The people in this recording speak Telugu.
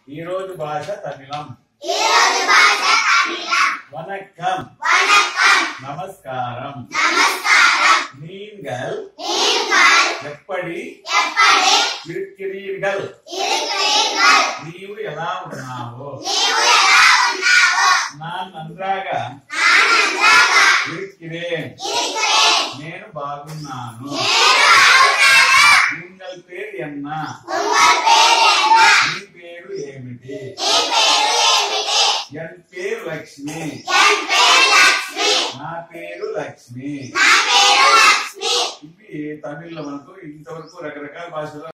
ఈ రోజు భాష తమిళం ఈరోజు భాష తమిళం వనక్కం వణకం நமஸ்காரம் నమస్కారం நீங்கள் நீங்கள் எப்படி ఎప్పటి இருக்கிறீர்கள் இருக்கிறீர்கள் నీవు ఎలా ఉన్నావో నీవు ఎలా ఉన్నావో நான் நன்றாக ఆనందంగా இருக்கிறேன் இருக்கிறேன் నేను బాగున్నాను నేను బాగున్నాను ఉங்கள் పేరు ఎన్న ఉమ్మల్ పేరు என்ன నీ పేరు ఏమిటి నీ పేరు ఏమిటి ఎన్ పేరు లక్ష్మి ఎన్ పేరు లక్ష్మి నా పేరు లక్ష్మి నా పేరు లక్ష్మి ఇవి తమిళ్లో మనకు ఇంతవరకు రకరకాల భాషలో